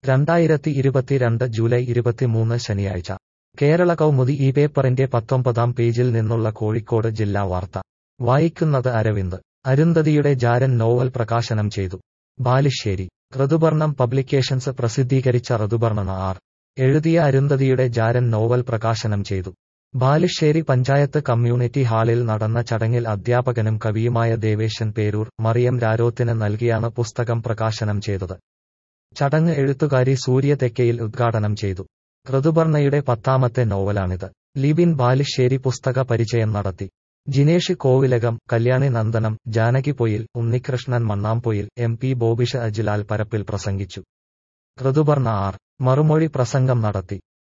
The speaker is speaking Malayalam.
രണ്ടായിരത്തി ഇരുപത്തിരണ്ട് ജൂലൈ ഇരുപത്തിമൂന്ന് ശനിയാഴ്ച കേരള കൗമുദി ഈ പേപ്പറിന്റെ പത്തൊമ്പതാം പേജിൽ നിന്നുള്ള കോഴിക്കോട് ജില്ലാ വാർത്ത വായിക്കുന്നത് അരവിന്ദ് അരുന്ധതിയുടെ ജാരൻ നോവൽ പ്രകാശനം ചെയ്തു ബാലുശ്ശേരി ഋതുപർണം പബ്ലിക്കേഷൻസ് പ്രസിദ്ധീകരിച്ച ഋതുപർണന ആർ എഴുതിയ അരുന്ധതിയുടെ ജാരൻ നോവൽ പ്രകാശനം ചെയ്തു ബാലുശ്ശേരി പഞ്ചായത്ത് കമ്മ്യൂണിറ്റി ഹാളിൽ നടന്ന ചടങ്ങിൽ അധ്യാപകനും കവിയുമായ ദേവേശൻ പേരൂർ മറിയം രാരോത്തിന് നൽകിയാണ് പുസ്തകം പ്രകാശനം ചെയ്തത് ചടങ്ങ് എഴുത്തുകാരി സൂര്യ തെക്കയിൽ ഉദ്ഘാടനം ചെയ്തു ഋതുപർണയുടെ പത്താമത്തെ നോവലാണിത് ലിബിൻ ബാലുശ്ശേരി പുസ്തക പരിചയം നടത്തി ജിനേഷ് കോവിലകം കല്യാണി നന്ദനം ജാനകി പൊയിൽ ഉണ്ണികൃഷ്ണൻ മണ്ണാംപൊയിൽ എം പി ബോബിഷ അജിലാൽ പരപ്പിൽ പ്രസംഗിച്ചു ഋതുപർണ ആർ മറുമൊഴി പ്രസംഗം നടത്തി